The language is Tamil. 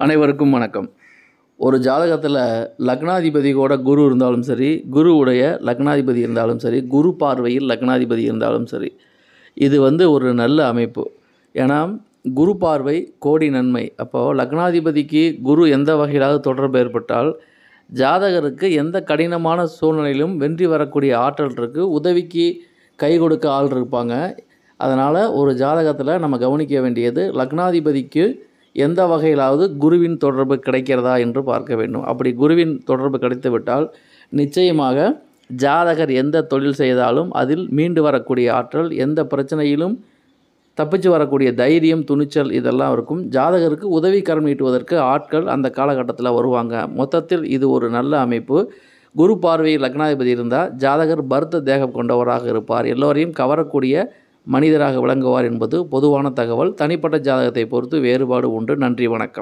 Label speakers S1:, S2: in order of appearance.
S1: அனைவருக்கும் வணக்கம் ஒரு ஜாதகத்தில் லக்னாதிபதி கூட குரு இருந்தாலும் சரி குருவுடைய லக்னாதிபதி இருந்தாலும் சரி குரு பார்வையில் லக்னாதிபதி இருந்தாலும் சரி இது வந்து ஒரு நல்ல அமைப்பு ஏன்னா குரு பார்வை கோடி நன்மை அப்போது லக்னாதிபதிக்கு குரு எந்த வகையிலாவது தொடர்பு ஏற்பட்டால் ஜாதகருக்கு எந்த கடினமான சூழ்நிலையிலும் வென்றி வரக்கூடிய ஆற்றல் இருக்குது உதவிக்கு கை கொடுக்க ஆள் இருப்பாங்க அதனால் ஒரு ஜாதகத்தில் நம்ம கவனிக்க வேண்டியது லக்னாதிபதிக்கு எந்த வகையிலாவது குருவின் தொடர்பு கிடைக்கிறதா என்று பார்க்க வேண்டும் அப்படி குருவின் தொடர்பு கிடைத்து விட்டால் நிச்சயமாக ஜாதகர் எந்த தொழில் செய்தாலும் அதில் மீண்டு வரக்கூடிய ஆற்றல் எந்த பிரச்சனையிலும் தப்பிச்சு வரக்கூடிய தைரியம் துணிச்சல் இதெல்லாம் இருக்கும் ஜாதகருக்கு உதவிக்கரம் நீட்டுவதற்கு ஆட்கள் அந்த காலகட்டத்தில் வருவாங்க மொத்தத்தில் இது ஒரு நல்ல அமைப்பு குரு பார்வையில் லக்னாதிபதி இருந்தால் ஜாதகர் பருத்த தேகம் கொண்டவராக இருப்பார் எல்லோரையும் கவரக்கூடிய மனிதராக விளங்குவார் என்பது பொதுவான தகவல் தனிப்பட்ட ஜாதகத்தை பொறுத்து வேறுபாடு உண்டு நன்றி வணக்கம்